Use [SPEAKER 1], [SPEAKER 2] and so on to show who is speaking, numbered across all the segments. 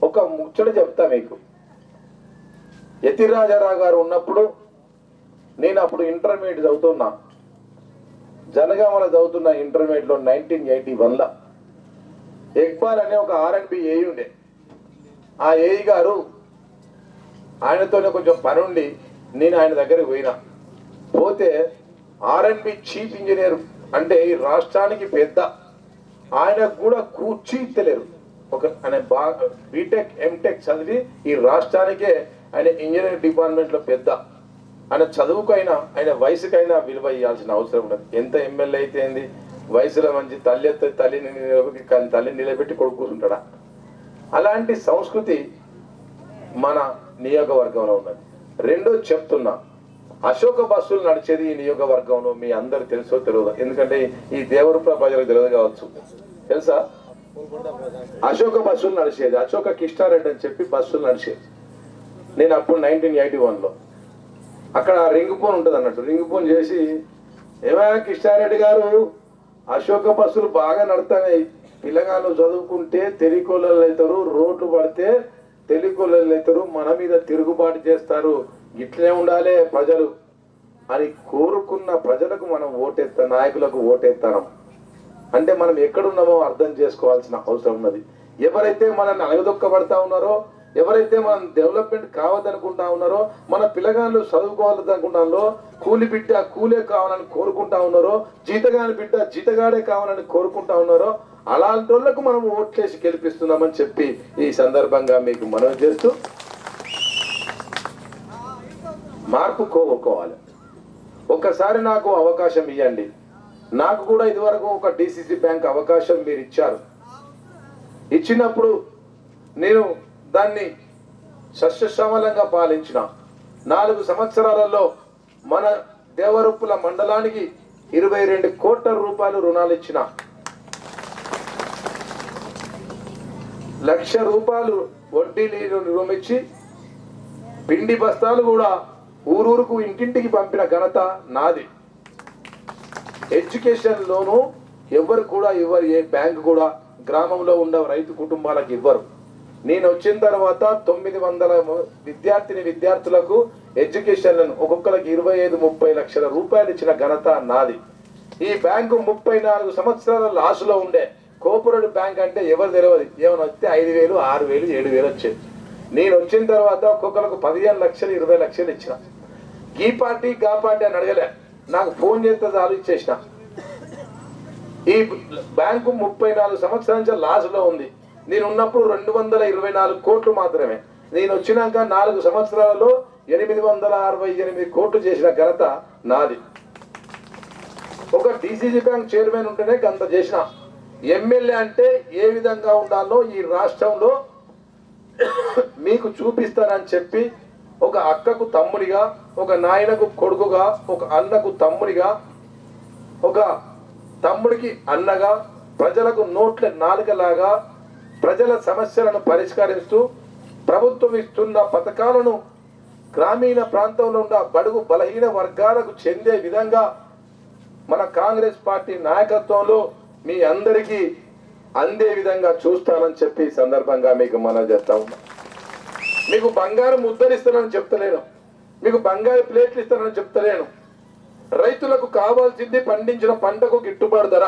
[SPEAKER 1] ఒక ముచ్చట చెప్తా మీకు యతిరాజారావు గారు ఉన్నప్పుడు నేను అప్పుడు ఇంటర్మీడియట్ చదువుతున్నా జనగామలో చదువుతున్న ఇంటర్మీడియట్లో నైన్టీన్ ఎయిటీ వన్లో ఎక్బాల్ అనే ఒక ఆర్ఎన్బి ఏఈ ఉండే ఆ ఏఈ గారు ఆయనతోనే కొంచెం పని ఉండి నేను ఆయన దగ్గరికి పోయినా పోతే ఆర్ఎన్బి చీఫ్ ఇంజనీర్ అంటే ఈ రాష్ట్రానికి పెద్ద ఆయనకు కూడా కూర్చి ఇస్తలేరు ఒక ఆయన బాగా బీటెక్ ఎంటెక్ చదివి ఈ రాష్ట్రానికే ఆయన ఇంజనీరింగ్ డిపార్ట్మెంట్లో పెద్ద ఆయన చదువుకైనా ఆయన వయసుకైనా విలువ ఇవ్వాల్సిన అవసరం ఉండదు ఎంత ఎమ్మెల్యే అయితే ఏంది వయసులో మంచి తల్లి ఎత్తే తల్లిని నిలబెట్టి కానీ తల్లిని నిలబెట్టి కొడుకు కూర్చుంటాడా అలాంటి సంస్కృతి మన నియోగవర్గంలో ఉన్నది రెండో చెప్తున్నా అశోక బస్సులు నడిచేది ఈ నియోగవర్గంలో మీ అందరు తెలుసో తెలియదు ఎందుకంటే ఈ దేవరూప ప్రజలకు తెలియదు కావచ్చు తెలుసా అశోక బస్సులు నడిచేది అశోక కిష్టారెడ్డి అని చెప్పి బస్సులు నడిచేది నేను అప్పుడు నైన్టీన్ ఎయిటీ వన్లో అక్కడ రింగ్ ఫోన్ ఉంటుంది అన్నట్టు రింగ్ ఫోన్ చేసి ఏమైనా కిష్టారెడ్డి గారు అశోక బస్సులు బాగా నడుతున్నాయి పిల్లగాళ్ళు చదువుకుంటే తెలికోళ్ళు అవుతారు రోడ్లు పడితే తెలికోళ్ళు అవుతారు మన మీద తిరుగుబాటు చేస్తారు ఇట్లనే ఉండాలి ప్రజలు అని కోరుకున్న ప్రజలకు మనం ఓటేస్తాం నాయకులకు ఓటేస్తాం అంటే మనం ఎక్కడున్నామో అర్థం చేసుకోవాల్సిన అవసరం ఉన్నది ఎవరైతే మనల్ని అలగదొక్కబడతా ఉన్నారో ఎవరైతే మనం డెవలప్మెంట్ కావద్దనుకుంటా ఉన్నారో మన పిల్లగాళ్ళు చదువుకోవాలనుకుంటారో కూలి బిడ్డ కూలే కావాలని కోరుకుంటా ఉన్నారో జీతగాని బిడ్డ జీతగాడే కావాలని కోరుకుంటా ఉన్నారో అలాంటి వాళ్ళకు మనం ఓట్లేసి గెలిపిస్తున్నామని చెప్పి ఈ సందర్భంగా మీకు మనవి చేస్తూ మార్పు కోరుకోవాలి ఒక్కసారి నాకు అవకాశం ఇవ్వండి నాకు కూడా ఇదివరకు ఒక డిసిసి బ్యాంక్ అవకాశం మీరు ఇచ్చారు ఇచ్చినప్పుడు నేను దాన్ని సస్యశ్యామలంగా పాలించిన నాలుగు సంవత్సరాలలో మన దేవరుప్పుల మండలానికి ఇరవై రెండు కోట్ల రూపాయలు రుణాలు ఇచ్చిన లక్ష రూపాయలు వడ్డీ రుణం ఇచ్చి పిండి బస్తాలు కూడా ఊరూరుకు ఇంటింటికి పంపిన ఘనత నాది ఎడ్యుకేషన్ లోను ఎవరు కూడా ఇవ్వరు ఏ బ్యాంక్ కూడా గ్రామంలో ఉండే రైతు కుటుంబాలకు ఇవ్వరు నేను వచ్చిన తర్వాత తొమ్మిది వందల విద్యార్థిని విద్యార్థులకు ఎడ్యుకేషన్ లోన్ ఒక్కొక్కరికి ఇరవై ఐదు ముప్పై లక్షల రూపాయలు ఇచ్చిన ఘనత నాది ఈ బ్యాంకు ముప్పై నాలుగు సంవత్సరాల లాసులో ఉండే కోఆపరేటివ్ బ్యాంక్ అంటే ఎవరు తెలియదు ఏమైనా వస్తే ఐదు వేలు ఆరు వేలు ఏడు వేలు వచ్చేది నేను వచ్చిన తర్వాత ఒక్కొక్కరికి పదిహేను లక్షలు ఇరవై లక్షలు ఇచ్చిన ఈ పార్టీ గా పార్టీ అని అడగలే నాకు ఫోన్ చేస్తే చాలు ఇచ్చేసిన ఈ బ్యాంకు ముప్పై నాలుగు సంవత్సరాల నుంచి లాస్ లో ఉంది నేను ఉన్నప్పుడు రెండు వందల ఇరవై నాలుగు కోట్లు మాత్రమే నేను వచ్చినాక నాలుగు సంవత్సరాలలో ఎనిమిది వందల అరవై ఎనిమిది కోట్లు చేసిన ఘనత నాది ఒక డిసిసి బ్యాంక్ చైర్మన్ ఉంటేనే గంత చేసిన ఎమ్మెల్యే అంటే ఏ విధంగా ఉండాలో ఈ రాష్ట్రంలో మీకు చూపిస్తానని చెప్పి ఒక అక్కకు తమ్ముడిగా ఒక నాయనకు కొడుకుగా ఒక అన్నకు తమ్ముడిగా ఒక తమ్ముడికి అన్నగా ప్రజలకు నోట్ల నాలుకలాగా ప్రజల సమస్యలను పరిష్కరిస్తూ ప్రభుత్వం ఇస్తున్న పథకాలను గ్రామీణ ప్రాంతంలో ఉన్న బడుగు బలహీన వర్గాలకు చెందే విధంగా మన కాంగ్రెస్ పార్టీ నాయకత్వంలో మీ అందరికీ అందే విధంగా చూస్తానని చెప్పి ఈ సందర్భంగా మీకు మనం చేస్తా ఉన్నా మీకు బంగారం ముద్దరిస్తానని చెప్తలేను మీకు బంగారు ప్లేట్లు ఇస్తానని చెప్తలేను రైతులకు కావాల్సింది పండించిన పంటకు గిట్టుబాటు ధర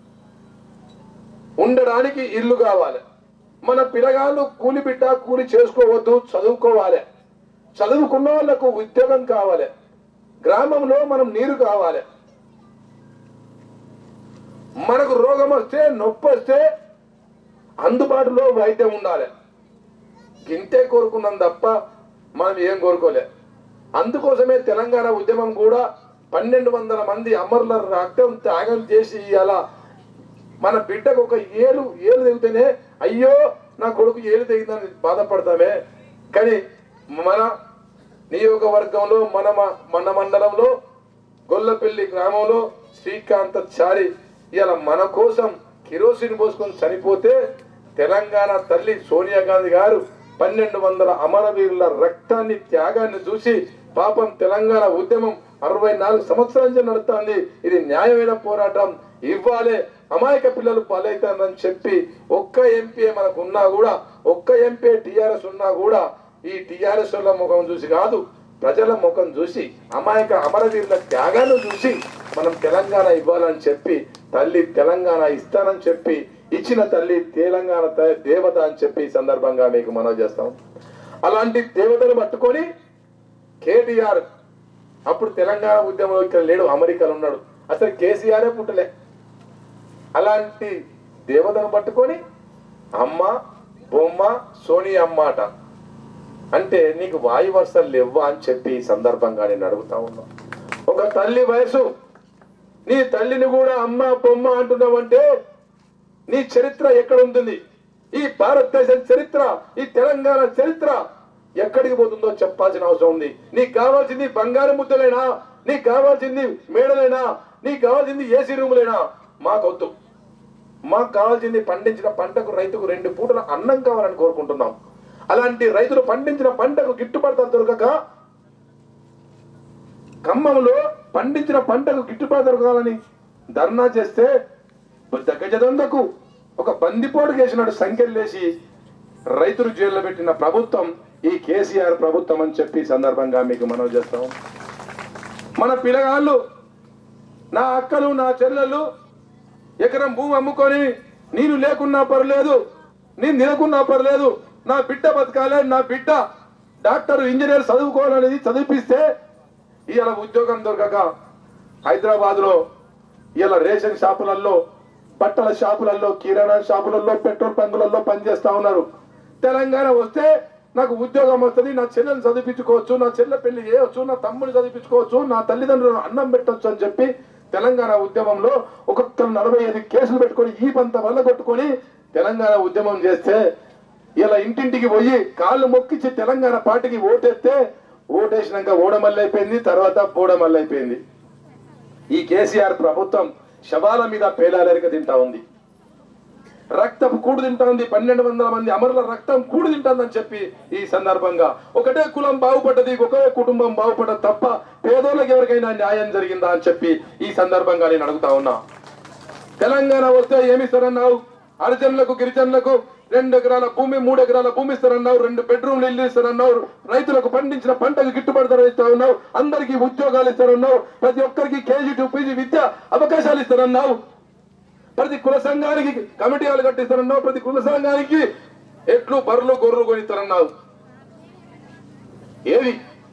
[SPEAKER 1] ఉండడానికి ఇల్లు కావాలి మన పిల్లగాళ్ళు కూలి బిడ్డ కూలి చేసుకోవద్దు చదువుకోవాలి చదువుకున్న వాళ్ళకు ఉద్యోగం కావాలి గ్రామంలో మనం నీరు కావాలి మనకు రోగం వస్తే నొప్పి వస్తే అందుబాటులో వైద్యం ఉండాలి గింతే కోరుకున్నాం తప్ప మనం ఏం కోరుకోలే అందుకోసమే తెలంగాణ ఉద్యమం కూడా పన్నెండు వందల మంది అమరుల రక్తం త్యాగం చేసి అలా మన బిడ్డకు ఒక ఏలు ఏలు తెగితేనే అయ్యో నా కొడుకు ఏలు తెగిందని బాధపడతామే కానీ మన నియోజకవర్గంలో మన మ- మన మండలంలో గొల్లపల్లి గ్రామంలో శ్రీకాంతాచారి ఇలా మన కోసం కిరోసిన్ పోసుకొని చనిపోతే తెలంగాణ తల్లి సోనియా గాంధీ గారు పన్నెండు వందల అమరవీరుల రక్తాన్ని త్యాగాన్ని చూసి పాపం తెలంగాణ ఉద్యమం అరవై నాలుగు సంవత్సరాల నుంచి నడుస్తుంది ఇది న్యాయమైన పోరాటం ఇవ్వాలి అమాయక పిల్లలు బలైతారని చెప్పి ఒక్క ఎంపీ మనకు ఉన్నా కూడా ఒక్క ఎంపీ టిఆర్ఎస్ ఉన్నా కూడా ఈ టిఆర్ఎస్ వాళ్ళ ముఖం చూసి కాదు ప్రజల ముఖం చూసి అమాయక అమరవీరుల త్యాగాన్ని చూసి మనం తెలంగాణ ఇవ్వాలని చెప్పి తల్లి తెలంగాణ ఇస్తానని చెప్పి ఇచ్చిన తల్లి తెలంగాణ త- దేవత అని చెప్పి ఈ సందర్భంగా మీకు మనవి చేస్తాం అలాంటి దేవతను పట్టుకొని కేటీఆర్ అప్పుడు తెలంగాణ ఉద్యమంలో ఇక్కడ లేడు అమెరికాలో ఉన్నాడు అసలు కేసీఆరే పుట్టలే అలాంటి దేవతను పట్టుకొని అమ్మ బొమ్మ సోనియా అమ్మ అట అంటే నీకు వాయు వర్షాలు లేవ్వా అని చెప్పి ఈ సందర్భంగా నేను అడుగుతా ఉన్నా ఒక తల్లి వయసు నీ తల్లిని కూడా అమ్మ బొమ్మ అంటున్నావంటే నీ చరిత్ర ఎక్కడ ఉంటుంది ఈ భారతదేశం చరిత్ర ఈ తెలంగాణ చరిత్ర ఎక్కడికి పోతుందో చెప్పాల్సిన అవసరం ఉంది నీకు కావాల్సింది బంగారు ముద్దలేనా నీకు కావాల్సింది మేడలేనా నీకు కావాల్సింది ఏసీ రూములేనా మాకొద్దు మాకు కావాల్సింది పండించిన పంటకు రైతుకు రెండు పూటల అన్నం కావాలని కోరుకుంటున్నాం అలాంటి రైతులు పండించిన పంటకు గిట్టుబాటు ధర దొరకక ఖమ్మంలో పండించిన పంటకు గిట్టుబాటు దొరకాలని ధర్నా చేస్తే దగ్గజదందకు ఒక బందిపోటు వేసినాడు సంఖ్యలు వేసి రైతులు జైల్లో పెట్టిన ప్రభుత్వం ఈ కేసీఆర్ ప్రభుత్వం అని చెప్పి ఈ సందర్భంగా మీకు మనవి చేస్తాం మన పిల్లగాళ్ళు నా అక్కలు నా చెల్లెళ్ళు ఎకరం భూమి అమ్ముకొని నేను లేకున్నా పర్లేదు నేను తినకున్నా పర్లేదు నా బిడ్డ బతకాలే నా బిడ్డ డాక్టర్ ఇంజనీర్ చదువుకోవాలనేది చదివిపిస్తే ఇవాళ ఉద్యోగం దొరకక హైదరాబాద్ లో ఇలా రేషన్ షాపులలో బట్టల షాపులలో కిరాణా షాపులలో పెట్రోల్ బంకులలో పనిచేస్తా ఉన్నారు తెలంగాణ వస్తే నాకు ఉద్యోగం వస్తుంది నా చెల్లెని చదివించుకోవచ్చు నా చెల్లె పెళ్లి చేయవచ్చు నా తమ్ముని చదివించుకోవచ్చు నా తల్లిదండ్రులను అన్నం పెట్టొచ్చు అని చెప్పి తెలంగాణ ఉద్యమంలో ఒక్కొక్కరు నలభై ఐదు కేసులు పెట్టుకొని ఈ పంత వల్ల కొట్టుకొని తెలంగాణ ఉద్యమం చేస్తే ఇలా ఇంటింటికి పోయి కాళ్ళు మొక్కిచ్చి తెలంగాణ పార్టీకి ఓటేస్తే ఓటేసినాక ఓడమల్లైపోయింది తర్వాత పోడమల్లైపోయింది ఈ కేసీఆర్ ప్రభుత్వం శవాల మీద పేలాలరిక తింటా ఉంది రక్తం కూడు తింటా ఉంది పన్నెండు వందల మంది అమరుల రక్తం కూడు తింటాందని చెప్పి ఈ సందర్భంగా ఒకటే కులం బాగుపడ్డది ఒకే కుటుంబం బాగుపడ్డది తప్ప పేదోళ్ళకి ఎవరికైనా న్యాయం జరిగిందా అని చెప్పి ఈ సందర్భంగా నేను అడుగుతా ఉన్నా తెలంగాణ వస్తే ఏమి ఇస్తారన్నావు హరిజనులకు గిరిజనులకు రెండు ఎకరాల భూమి మూడు ఎకరాల భూమి ఇస్తారన్నావు రెండు బెడ్రూమ్లు ఇల్లు ఇస్తారన్నావు రైతులకు పండించిన పంటకు గిట్టుబాటు ధర ఇస్తా ఉన్నావు అందరికీ ఉద్యోగాలు ఇస్తారన్నావు ప్రతి ఒక్కరికి కేజీ టు పీజీ విద్య అవకాశాలు ఇస్తారన్నావు ప్రతి కుల సంఘానికి కమిటీ వాళ్ళు కట్టిస్తారన్నావు ప్రతి కుల సంఘానికి ఎట్లు బర్రెలు గొర్రెలు కొనిస్తారన్నావు ఏది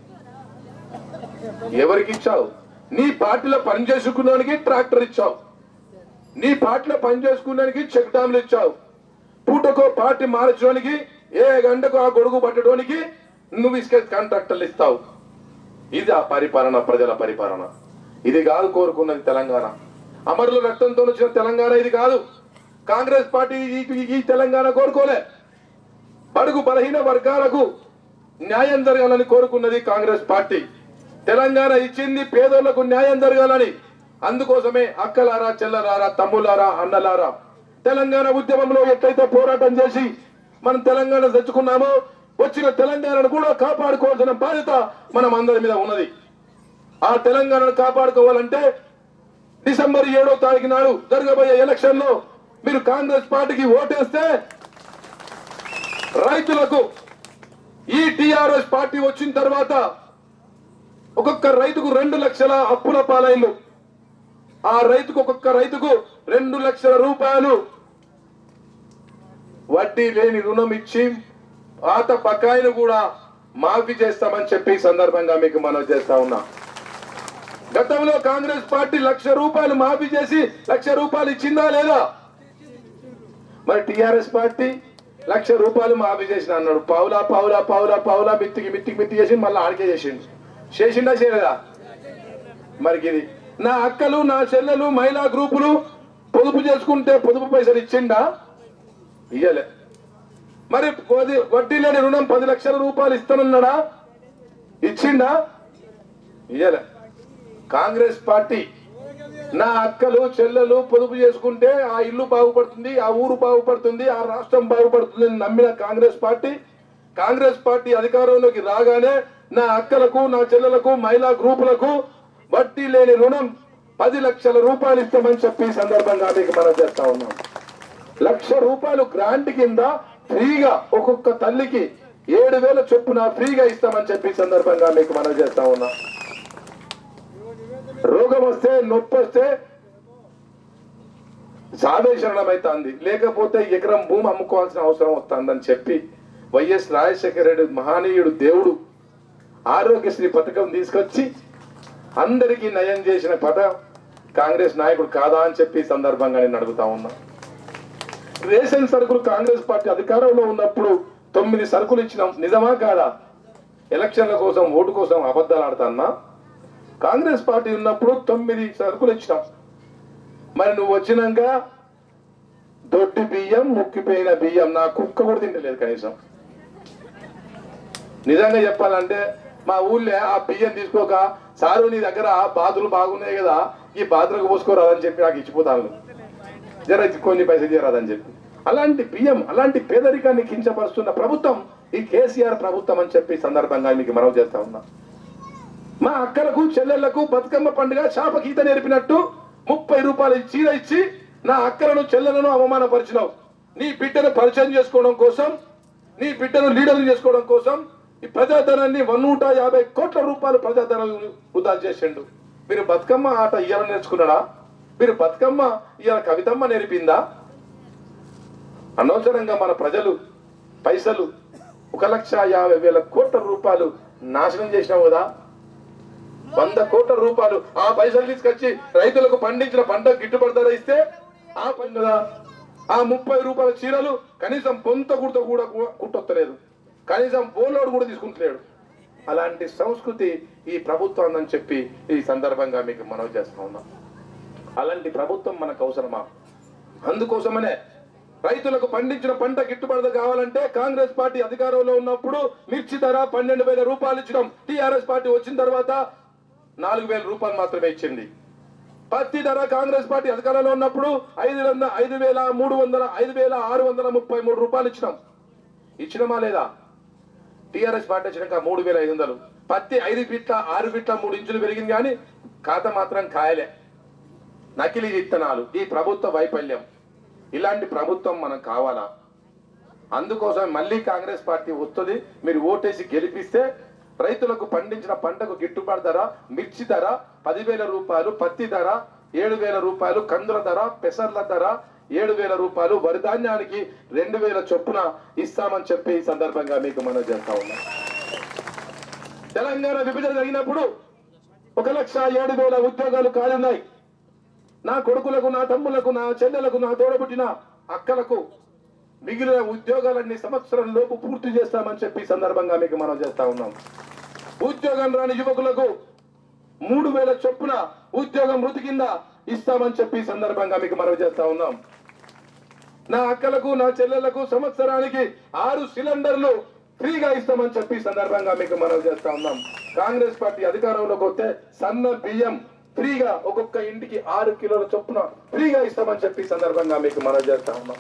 [SPEAKER 1] ఎవరికి ఇచ్చావు నీ పార్టీలో పని చేసుకున్నానికి ట్రాక్టర్ ఇచ్చావు నీ పార్టీలో పని చేసుకున్నానికి చెక్ డామ్లు ఇచ్చావు పూటకో పార్టీ మార్చడానికి ఏ గంటకు ఆ గొడుగు పట్టడానికి నువ్వు ఇసుక కాంట్రాక్టర్లు ఇస్తావు ఇది ఆ పరిపాలన ప్రజల పరిపాలన ఇది కాదు కోరుకున్నది తెలంగాణ అమరుల రక్తంతో వచ్చిన తెలంగాణ ఇది కాదు కాంగ్రెస్ పార్టీ ఈ- ఈ తెలంగాణ కోరుకోలే బడుగు బలహీన వర్గాలకు న్యాయం జరగాలని కోరుకున్నది కాంగ్రెస్ పార్టీ తెలంగాణ ఇచ్చింది పేదోళ్లకు న్యాయం జరగాలని అందుకోసమే అక్కలారా చెల్లలారా తమ్ములారా అన్నలారా తెలంగాణ ఉద్యమంలో ఎట్లయితే పోరాటం చేసి మనం తెలంగాణ తెచ్చుకున్నామో వచ్చిన తెలంగాణను కూడా కాపాడుకోవాల్సిన బాధ్యత మనం అందరి మీద ఉన్నది ఆ తెలంగాణను కాపాడుకోవాలంటే డిసెంబర్ ఏడో తారీఖు నాడు జరగబోయే ఎలక్షన్ లో మీరు కాంగ్రెస్ పార్టీకి ఓటేస్తే రైతులకు ఈ టిఆర్ఎస్ పార్టీ వచ్చిన తర్వాత ఒక్కొక్క రైతుకు రెండు లక్షల అప్పుల పాలైలు ఆ రైతుకు ఒక్కొక్క రైతుకు రెండు లక్షల రూపాయలు వడ్డీ లేని రుణం ఇచ్చి పాత బకాయిలు కూడా మాఫీ చేస్తామని చెప్పి ఈ సందర్భంగా మీకు మనవి చేస్తా ఉన్నా గతంలో కాంగ్రెస్ పార్టీ లక్ష రూపాయలు మాఫీ చేసి లక్ష రూపాయలు ఇచ్చిందా లేదా మరి టిఆర్ఎస్ పార్టీ లక్ష రూపాయలు మాఫీ చేసిన అన్నాడు పావులా పావులా పావులా పావులా మిత్తికి మిత్తికి మిత్తి చేసి మళ్ళీ ఆడికే చేసిండు చేసిండా చేయలేదా మరి ఇది నా అక్కలు నా చెల్లెలు మహిళా గ్రూపులు పొదుపు చేసుకుంటే పొదుపు పైసలు ఇచ్చిండా ఇయ్యలే మరి వది- వడ్డీ లేని రుణం పది లక్షల రూపాయలు ఇస్తానన్నాడా ఇచ్చిండా ఇయ్యలే కాంగ్రెస్ పార్టీ నా అక్కలు చెల్లెలు పొదుపు చేసుకుంటే ఆ ఇల్లు బాగుపడుతుంది ఆ ఊరు బాగుపడుతుంది ఆ రాష్ట్రం బాగుపడుతుంది అని నమ్మిన కాంగ్రెస్ పార్టీ కాంగ్రెస్ పార్టీ అధికారంలోకి రాగానే నా అక్కలకు నా చెల్లెలకు మహిళా గ్రూపులకు వడ్డీ లేని రుణం పది లక్షల రూపాయలు ఇస్తామని చెప్పి ఈ సందర్భంగా మీకు మనం చేస్తా ఉన్నాం లక్ష రూపాయలు గ్రాంట్ కింద ఫ్రీగా ఒక్కొక్క తల్లికి ఏడు వేల చొప్పున ఫ్రీగా ఇస్తామని చెప్పి ఈ సందర్భంగా మీకు మనం చేస్తా ఉన్నాం రోగం వస్తే నొప్పి వస్తే సావేశరణం అవుతుంది లేకపోతే ఎకరం భూమి అమ్ముకోవాల్సిన అవసరం వస్తుందని చెప్పి వైఎస్ రాజశేఖర రెడ్డి మహనీయుడు దేవుడు ఆరోగ్యశ్రీ పథకం తీసుకొచ్చి అందరికీ నయం చేసిన పద కాంగ్రెస్ నాయకుడు కాదా అని చెప్పి ఈ సందర్భంగా నేను అడుగుతా ఉన్నా రేషన్ సరుకులు కాంగ్రెస్ పార్టీ అధికారంలో ఉన్నప్పుడు తొమ్మిది సరుకులు ఇచ్చినాం నిజమా కాదా ఎలక్షన్ల కోసం ఓటు కోసం అబద్ధాలు ఆడుతున్నా కాంగ్రెస్ పార్టీ ఉన్నప్పుడు తొమ్మిది సరుకులు ఇచ్చినాం మరి నువ్వు వచ్చినాక దొడ్డి బియ్యం ముక్కిపోయిన బియ్యం నా కుక్క కూడా తింటలేదు కనీసం నిజంగా చెప్పాలంటే మా ఊళ్ళో ఆ బియ్యం తీసుకోక సారు నీ దగ్గర బాతులు బాగున్నాయి కదా ఈ బాతులకు పోసుకోరాదని చెప్పి నాకు ఇచ్చిపోతాను జర కొన్ని పైసలు చేయరాదని చెప్పి అలాంటి బియ్యం అలాంటి పేదరికాన్ని కించపరుస్తున్న ప్రభుత్వం ఈ కేసీఆర్ ప్రభుత్వం అని చెప్పి సందర్భంగా మీకు మనవి చేస్తా ఉన్నా మా అక్కలకు చెల్లెళ్లకు బతుకమ్మ పండుగ శాప గీత నేర్పినట్టు ముప్పై రూపాయలు చీర ఇచ్చి నా అక్కలను చెల్లెలను అవమానపరిచినావు నీ బిడ్డను పరిచయం చేసుకోవడం కోసం నీ బిడ్డను లీడర్ చేసుకోవడం కోసం ఈ ప్రజాధనాన్ని నూట యాభై కోట్ల రూపాయలు ప్రజాధనాన్ని వృధా చేసిండు మీరు బతుకమ్మ ఆట ఇయ్యాల నేర్చుకున్నాడా మీరు బతుకమ్మ ఇవాళ కవితమ్మ నేర్పిందా అనవసరంగా మన ప్రజలు పైసలు ఒక లక్ష యాభై వేల కోట్ల రూపాయలు నాశనం చేసినావు కదా వంద కోట్ల రూపాయలు ఆ పైసలు తీసుకొచ్చి రైతులకు పండించిన పంట గిట్టుబడి ధర ఇస్తే ఆ పండుగ ఆ ముప్పై రూపాయల చీరలు కనీసం పొంత కుర్త కూడా కుట్టొత్తలేదు కనీసం పోలోడు కూడా తీసుకుంటలేడు అలాంటి సంస్కృతి ఈ ప్రభుత్వం అని చెప్పి ఈ సందర్భంగా మీకు మనవి చేస్తా ఉన్నాం అలాంటి ప్రభుత్వం మనకు అవసరమా అందుకోసమనే రైతులకు పండించిన పంట గిట్టుబాటు కావాలంటే కాంగ్రెస్ పార్టీ అధికారంలో ఉన్నప్పుడు మిర్చి ధర పన్నెండు వేల రూపాయలు ఇచ్చడం టిఆర్ఎస్ పార్టీ వచ్చిన తర్వాత నాలుగు వేల రూపాయలు మాత్రమే ఇచ్చింది పత్తి ధర కాంగ్రెస్ పార్టీ అధికారంలో ఉన్నప్పుడు ఐదు వందల ఐదు వేల మూడు వందల ఐదు వేల ఆరు వందల ముప్పై మూడు రూపాయలు ఇచ్చినాం ఇచ్చినమా లేదా టిఆర్ఎస్ పార్టీ వచ్చినాక మూడు వేల ఐదు వందలు పత్తి ఐదు ఫీట్ల ఆరు ఫీట్ల మూడు ఇంచులు పెరిగింది కానీ ఖాతా మాత్రం కాయలే నకిలీ విత్తనాలు ఈ ప్రభుత్వ వైఫల్యం ఇలాంటి ప్రభుత్వం మనకు కావాలా అందుకోసం మళ్ళీ కాంగ్రెస్ పార్టీ వస్తుంది మీరు ఓటేసి గెలిపిస్తే రైతులకు పండించిన పంటకు గిట్టుబాటు ధర మిర్చి ధర పదివేల రూపాయలు పత్తి ధర ఏడు వేల రూపాయలు కందుల ధర పెసర్ల ధర ఏడు వేల రూపాయలు వరి ధాన్యానికి రెండు వేల చొప్పున ఇస్తామని చెప్పి ఈ సందర్భంగా మీకు మనం చేస్తా ఉన్నాం తెలంగాణ విభజన జరిగినప్పుడు ఒక లక్ష ఏడు వేల ఉద్యోగాలు కాలున్నాయి నా కొడుకులకు నా తమ్ములకు నా చెల్లెలకు నా తోడబుట్టిన అక్కలకు మిగిలిన ఉద్యోగాలన్నీ సంవత్సరం లోపు పూర్తి చేస్తామని చెప్పి ఈ సందర్భంగా మీకు మనం చేస్తా ఉన్నాం ఉద్యోగం రాని యువకులకు మూడు వేల చొప్పున ఉద్యోగం మృతి కింద ఇస్తామని చెప్పి ఈ సందర్భంగా మీకు మనం చేస్తా ఉన్నాం నా అక్కలకు నా చెల్లెళ్లకు సంవత్సరానికి ఆరు సిలిండర్లు ఫ్రీగా ఇస్తామని చెప్పి ఈ సందర్భంగా మీకు మనం చేస్తా ఉన్నాం కాంగ్రెస్ పార్టీ అధికారంలోకి వస్తే సన్న బియ్యం ఫ్రీగా ఒక్కొక్క ఇంటికి ఆరు కిలోల చొప్పున ఫ్రీగా ఇస్తామని చెప్పి ఈ సందర్భంగా మీకు మనం చేస్తా ఉన్నాం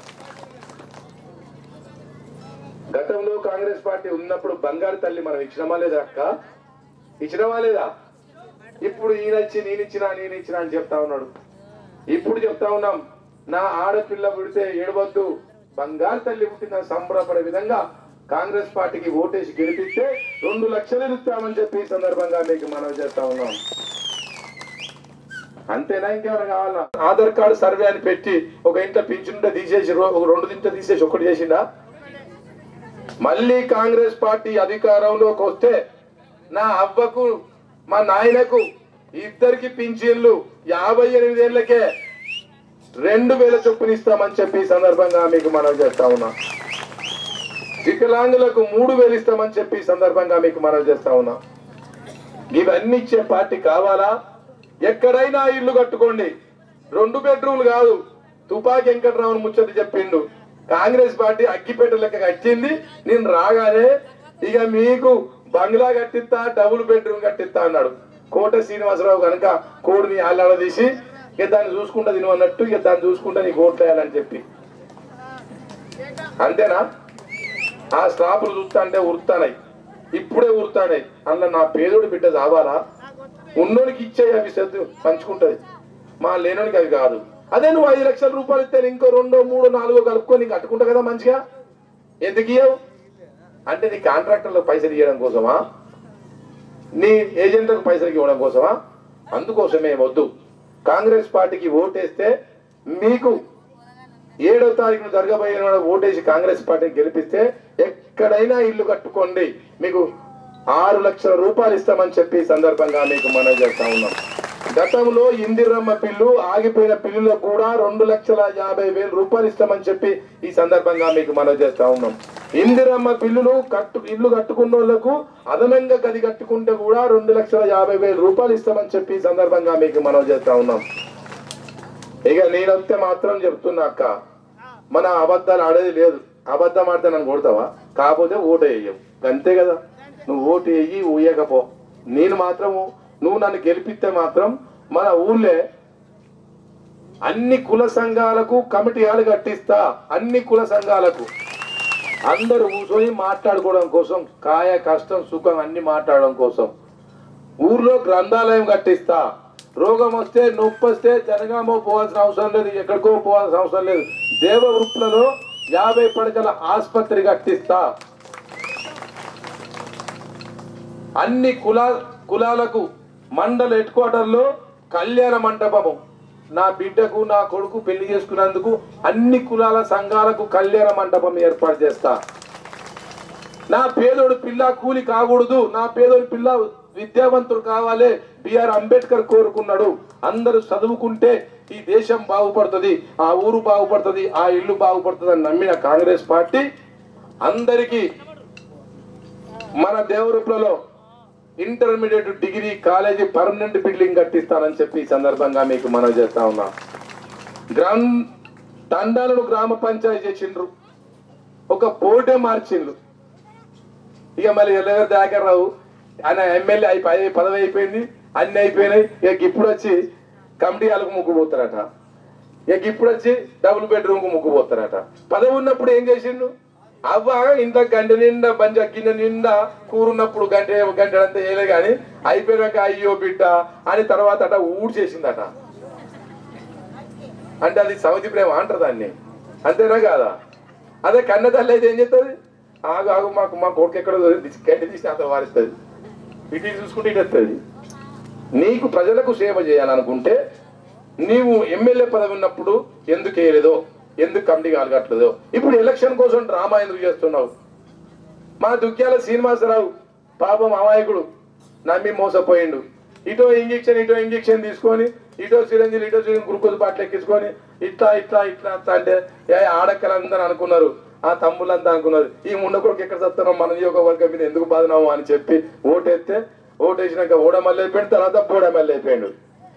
[SPEAKER 1] గతంలో కాంగ్రెస్ పార్టీ ఉన్నప్పుడు బంగారు తల్లి మనం ఇచ్చినమా లేదా అక్క ఇచ్చినమా లేదా ఇప్పుడు ఈయన ఇచ్చి నేను ఇచ్చినా నేను ఇచ్చినా అని చెప్తా ఉన్నాడు ఇప్పుడు చెప్తా ఉన్నాం నా ఆడపిల్ల పుడితే ఏడవద్దు బంగారు తల్లి పుట్టిన సంబరపడే విధంగా కాంగ్రెస్ పార్టీకి ఓటేసి గెలిపిస్తే రెండు లక్షలు ఇస్తామని చెప్పి ఈ సందర్భంగా మీకు మనం చేస్తా ఉన్నాం అంతేనా ఇంకేమైనా కావాలా ఆధార్ కార్డు సర్వే అని పెట్టి ఒక ఇంట్లో పింఛనుంటే తీసేసి రో- ఒక రెండు ఇంట్లో తీసేసి ఒకటి చేసిండా మళ్ళీ కాంగ్రెస్ పార్టీ అధికారంలోకి వస్తే నా అవ్వకు మా నాయనకు ఇద్దరికి పింఛన్లు యాభై ఎనిమిది ఏళ్ళకే రెండు వేల చొప్పున ఇస్తామని చెప్పి ఈ సందర్భంగా మీకు మనం చేస్తా ఉన్నా వికలాంగులకు మూడు వేలు ఇస్తామని చెప్పి ఈ సందర్భంగా మీకు మనం చేస్తా ఉన్నా ఇవన్నీ ఇచ్చే పార్టీ కావాలా ఎక్కడైనా ఇల్లు కట్టుకోండి రెండు బెడ్రూమ్లు కాదు తుపాకి వెంకట్రావుని ముచ్చట చెప్పిండు కాంగ్రెస్ పార్టీ అగ్గిపెట్ట లెక్క కట్టింది నేను రాగానే ఇక మీకు బంగ్లా కట్టిస్తా డబుల్ బెడ్రూమ్ కట్టిస్తా అన్నాడు కోట శ్రీనివాసరావు కనుక కోడిని ఆళ్ళ తీసి ఇక దాన్ని చూసుకుంటా తిను అన్నట్టు ఇక దాన్ని చూసుకుంటా నీకు ఓట్లు వేయాలని చెప్పి అంతేనా ఆ స్టాపులు చూస్తా అంటే ఉరుతానాయి ఇప్పుడే ఉరుతానాయి అందులో నా పేదోడి బిడ్డ చావాలా ఉన్నోడికి ఇచ్చే అవి సర్దు పంచుకుంటది మా లేనోనికి అవి కాదు అదే నువ్వు ఐదు లక్షల రూపాయలు ఇస్తే నేను ఇంకో రెండో మూడో నాలుగో కలుపుకొని నీకు కట్టుకుంటా కదా మంచిగా ఎందుకు ఇయ్యవు అంటే నీ కాంట్రాక్టర్లకు పైసలు ఇవ్వడం కోసమా నీ ఏజెంట్లకు పైసలు ఇవ్వడం కోసమా అందుకోసమే వద్దు కాంగ్రెస్ పార్టీకి ఓటేస్తే మీకు ఏడో తారీఖున జరగబోయే నాడు ఓటేసి కాంగ్రెస్ పార్టీని గెలిపిస్తే ఎక్కడైనా ఇల్లు కట్టుకోండి మీకు ఆరు లక్షల రూపాయలు ఇస్తామని చెప్పి ఈ సందర్భంగా మీకు మనం చేస్తా ఉన్నాం గతంలో ఇందిరమ్మ పిల్లు ఆగిపోయిన పిల్లులకు కూడా రెండు లక్షల యాభై వేల రూపాయలు ఇస్తామని చెప్పి ఈ సందర్భంగా మీకు మనం చేస్తా ఉన్నాం ఇందిరమ్మ పిల్లులు కట్టు ఇల్లు కట్టుకున్న వాళ్ళకు అదనంగా గది కట్టుకుంటే కూడా రెండు లక్షల యాభై వేల రూపాయలు ఇస్తామని చెప్పి ఈ సందర్భంగా మీకు మనం చేస్తా ఉన్నాం ఇక నేనొస్తే మాత్రం చెప్తున్నా అక్క మన అబద్ధాలు ఆడేది లేదు అబద్ధం ఆడితే నన్ను కొడతావా కాకపోతే ఓటు వేయవు అంతే కదా నువ్వు ఓటు వేయి ఊయకపో నేను మాత్రము నువ్వు నన్ను గెలిపిస్తే మాత్రం మన ఊళ్ళే అన్ని కుల సంఘాలకు కమిటీ హాలు కట్టిస్తా అన్ని కుల సంఘాలకు అందరూ కూర్చొని మాట్లాడుకోవడం కోసం కాయ కష్టం సుఖం అన్ని మాట్లాడడం కోసం ఊర్లో గ్రంథాలయం కట్టిస్తా రోగం వస్తే నొప్పి వస్తే జనగామో పోవాల్సిన అవసరం లేదు ఎక్కడికో పోవాల్సిన అవసరం లేదు దేవవృత్తులలో యాభై పడకల ఆసుపత్రి కట్టిస్తా అన్ని కుల కులాలకు మండల హెడ్ క్వార్టర్లో కళ్యాణ మంటపము నా బిడ్డకు నా కొడుకు పెళ్లి చేసుకున్నందుకు అన్ని కులాల సంఘాలకు కళ్యాణ మంటపం ఏర్పాటు చేస్తా నా పేదోడు పిల్ల కూలి కాకూడదు నా పేదోడు పిల్ల విద్యావంతుడు కావాలి బిఆర్ అంబేద్కర్ కోరుకున్నాడు అందరూ చదువుకుంటే ఈ దేశం బాగుపడుతుంది ఆ ఊరు బాగుపడుతుంది ఆ ఇల్లు బాగుపడుతుంది అని నమ్మిన కాంగ్రెస్ పార్టీ అందరికీ మన దేవరూపులలో intermediate degree college permanent building కట్టిస్తానని చెప్పి ఈ సందర్భంగా మీకు మనం చేస్తా ఉన్నాం గ్రామ తండాలను గ్రామ పంచాయతీ చేసిండ్రు ఒక బోర్డే మార్చిండ్రు ఇక మళ్ళీ ఎల్లగారు దాకర్ రావు ఆయన ఎమ్మెల్యే అయిపోయి పదవి అయిపోయింది అన్ని అయిపోయినాయి ఇక ఇప్పుడు వచ్చి కమిటీ వాళ్ళకు ముగ్గుపోతారట ఇక ఇప్పుడు వచ్చి డబుల్ బెడ్రూమ్ కు ముగ్గుపోతారట పదవి ఉన్నప్పుడు ఏం చేసిండు అవ్వ ఇంత గంట నిండా బంజ గిన్నె నిండా కూరున్నప్పుడు గంట గంట అంతా వేయలే కానీ అయిపోయినాక అయ్యో బిడ్డ అని తర్వాత అట ఊడ్ చేసిందట అంటే అది సౌతి ప్రేమ అంటారు దాన్ని అంతేనా కాదా అదే కన్న తల్లి అయితే ఏం చేస్తుంది ఆగు ఆగు మాకు మా కొడుకు ఎక్కడ గడ్డి తీసి అంత వారిస్తుంది ఇటు ఇటు చూసుకుంటే ఇటు వస్తుంది నీకు ప్రజలకు సేవ చేయాలనుకుంటే నీవు ఎమ్మెల్యే పదవి ఉన్నప్పుడు ఎందుకు వేయలేదో ఎందుకు కమిటీ కాలగట్లేదో ఇప్పుడు ఎలక్షన్ కోసం డ్రామా ఎందుకు చేస్తున్నావు మా దుగ్గ్యాల శ్రీనివాసరావు పాపం అమాయకుడు నమ్మి మోసపోయిండు ఇటో ఇంజెక్షన్ ఇటో ఇంజెక్షన్ తీసుకొని ఇటో సిరంజిలు ఇటో సిరంజి గ్లూకోజ్ బాటిల్ ఎక్కించుకొని ఇట్లా ఇట్లా ఇట్లా అట్లా అంటే ఏ ఆడక్కలందరూ అనుకున్నారు ఆ తమ్ముళ్ళంతా అనుకున్నారు ఈ ముండ కొడుకు ఎక్కడ చస్తున్నాం మన నియోజకవర్గం మీద ఎందుకు బాధనాము అని చెప్పి ఓటేస్తే ఓటేసినాక ఓడమల్లి అయిపోయింది తర్వాత బోడమల్లి అయిపోయాడు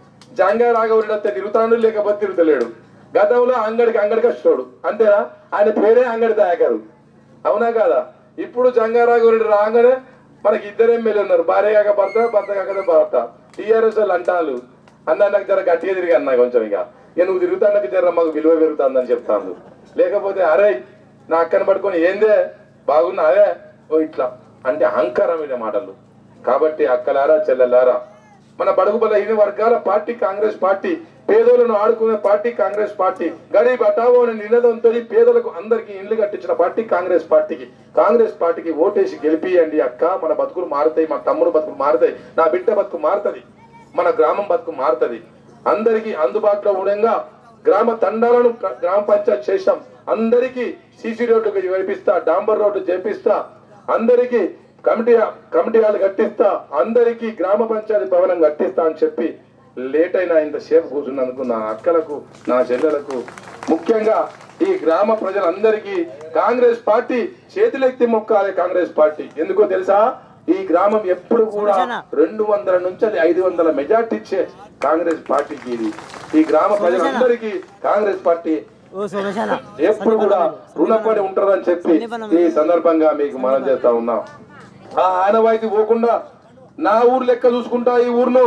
[SPEAKER 1] జంగా రాఘవరెడ్డి వస్తే తిరుగుతాడు లేకపోతే తిరుగుతలేడు గతంలో అంగడికి అంగడికి వచ్చాడు అంతేనా ఆయన పేరే అంగడి దాయకారు అవునా కాదా ఇప్పుడు జంగారాఘవరెడ్డి రాగానే మనకి ఇద్దరు ఎమ్మెల్యే ఉన్నారు భార్య కాక భర్త భర్త కాక భర్త టీఆర్ఎస్ వాళ్ళు అంటారు అన్న నాకు జర గట్టిగా తిరిగి అన్నా కొంచెం ఇక ఇక నువ్వు తిరుగుతానికి జర మాకు విలువ పెరుగుతుందని చెప్తాను లేకపోతే అరే నా అక్కని పట్టుకొని ఏందే బాగున్నావే ఓ ఇట్లా అంటే అహంకారమైన మాటలు కాబట్టి అక్కలారా చెల్లెలారా మన బడుగు బలహీన వర్గాల పార్టీ కాంగ్రెస్ పార్టీ పేదలను ఆడుకునే పార్టీ కాంగ్రెస్ పార్టీ గరీబ్ హఠావో అనే నినాదంతో పేదలకు అందరికీ ఇల్లు కట్టించిన పార్టీ కాంగ్రెస్ పార్టీకి కాంగ్రెస్ పార్టీకి ఓటేసి గెలిపియండి అక్క మన బతుకులు మారుతాయి మన తమ్ముడు బతుకులు మారుతాయి నా బిడ్డ బతుకు మారుతుంది మన గ్రామం బతుకు మారుతుంది అందరికీ అందుబాటులో ఉండగా గ్రామ తండాలను ప్ర- గ్రామ పంచాయత్ చేశాం అందరికీ సీసీ రోడ్డు వేపిస్తా డాంబర్ రోడ్డు చేపిస్తా అందరికీ కమిటీ కమిటీ హాల్ కట్టిస్తా అందరికీ గ్రామ పంచాయతీ భవనం కట్టిస్తా అని చెప్పి లేట్ అయినా ఇంతసేపు కూర్చున్నందుకు నా అక్కలకు నా చెల్లెలకు ముఖ్యంగా ఈ గ్రామ ప్రజలందరికీ కాంగ్రెస్ పార్టీ చేతులెత్తి మొక్కాలి కాంగ్రెస్ పార్టీ ఎందుకో తెలుసా ఈ గ్రామం ఎప్పుడు కూడా రెండు వందల నుంచి అది ఐదు వందల మెజార్టీ ఇచ్చే కాంగ్రెస్ పార్టీకి ఇది ఈ గ్రామ ప్రజలందరికీ కాంగ్రెస్ పార్టీ
[SPEAKER 2] ఓ సోమేశాల
[SPEAKER 1] ఎప్పుడు కూడా రుణపడి ఉంటారని చెప్పి ఈ సందర్భంగా మీకు మనం చేస్తా ఉన్నాం ఆ ఆనవాయితీ పోకుండా నా ఊరు లెక్క చూసుకుంటా ఈ ఊరును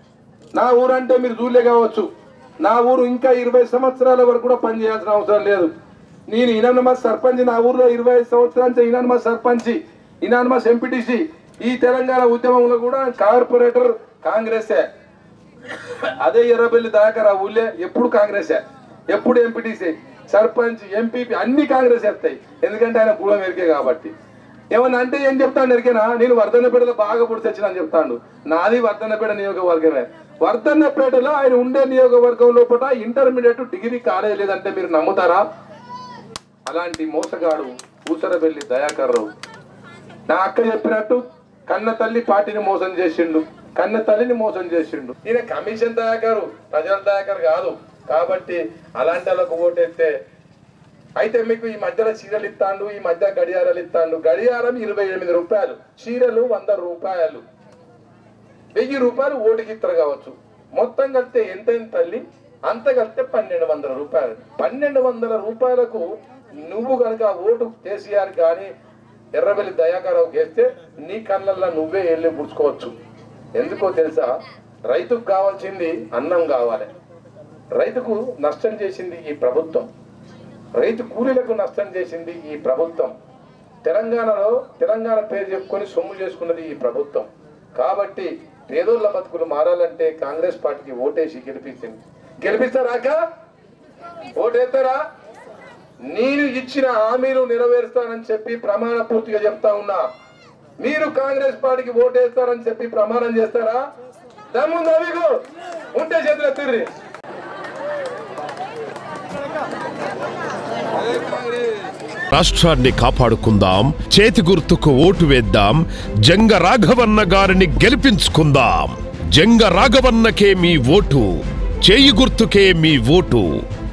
[SPEAKER 1] నా ఊరు అంటే మీరు చూలే కావచ్చు నా ఊరు ఇంకా ఇరవై సంవత్సరాల వరకు కూడా పని చేయాల్సిన అవసరం లేదు నేను ఇనానమస్ సర్పంచ్ నా ఊర్లో ఇరవై ఐదు సంవత్సరాల నుంచి ఇనానమస్ సర్పంచ్ ఇనానమస్ ఎంపీటీసీ ఈ తెలంగాణ ఉద్యమంలో కూడా కార్పొరేటర్ కాంగ్రెసే
[SPEAKER 2] అదే ఎర్రబెల్లి దయాకర్ ఆ ఊళ్ళే ఎప్పుడు కాంగ్రెసే ఎప్పుడు ఎంపీటీసీ సర్పంచ్ ఎంపీపీ అన్ని కాంగ్రెస్ వస్తాయి ఎందుకంటే ఆయన గూడెం ఎరికే కాబట్టి ఏమన్నా అంటే ఏం చెప్తాను ఎరికేనా నేను వర్ధన్నపేటలో బాగా పుడి తెచ్చిన అని చెప్తాడు నాది వర్ధన్నపేట నియోజకవర్గమే వర్ధన్నపేటలో ఆయన ఉండే నియోజకవర్గం లోపల ఇంటర్మీడియట్ డిగ్రీ కాలేజ్ లేదంటే మీరు నమ్ముతారా అలాంటి మోసగాడు ఊసరబెల్లి దయాకర్ రావు నా అక్క చెప్పినట్టు కన్న తల్లి పార్టీని మోసం చేసిండు కన్న తల్లిని మోసం చేసిండు ఈయన కమిషన్ దయాకరు ప్రజల దయాకర్ కాదు కాబట్టి అలాంటి వాళ్ళకు ఓటేస్తే అయితే మీకు ఈ మధ్యలో చీరలు ఇస్తాండు ఈ మధ్య గడియారాలు ఇస్తాండు గడియారం ఇరవై ఎనిమిది రూపాయలు చీరలు వంద రూపాయలు వెయ్యి రూపాయలు ఓటుకి ఇస్తారు కావచ్చు మొత్తం కలిస్తే ఎంత ఎంత తల్లి అంత కలిస్తే పన్నెండు వందల రూపాయలు పన్నెండు వందల రూపాయలకు నువ్వు కనుక ఓటు కేసీఆర్ కానీ ఎర్రబెల్లి దయాకరావు వేస్తే నీ కళ్ళల్లో నువ్వే వెళ్ళి పుడుచుకోవచ్చు ఎందుకో తెలుసా రైతుకు కావాల్సింది అన్నం కావాలి రైతుకు నష్టం చేసింది ఈ ప్రభుత్వం రైతు కూలీలకు నష్టం చేసింది ఈ ప్రభుత్వం తెలంగాణలో తెలంగాణ పేరు చెప్పుకొని సొమ్ము చేసుకున్నది ఈ ప్రభుత్వం కాబట్టి పేదోళ్ళ బతుకులు మారాలంటే కాంగ్రెస్ పార్టీకి ఓటేసి గెలిపించింది గెలిపిస్తారాక ఓటేస్తారా నేను ఇచ్చిన హామీలు నెరవేరుస్తానని చెప్పి ప్రమాణ పూర్తిగా చెప్తా ఉన్నా మీరు కాంగ్రెస్ పార్టీకి ఓటేస్తారని చెప్పి ప్రమాణం చేస్తారా దమ్ముందా మీకు ఉంటే చేతులు ఎత్తుర్రి
[SPEAKER 3] రాష్ట్రాన్ని కాపాడుకుందాం చేతి గుర్తుకు ఓటు వేద్దాం జంగ రాఘవన్న గారిని గెలిపించుకుందాం జంగ రాఘవన్నకే మీ ఓటు చేయి గుర్తుకే మీ ఓటు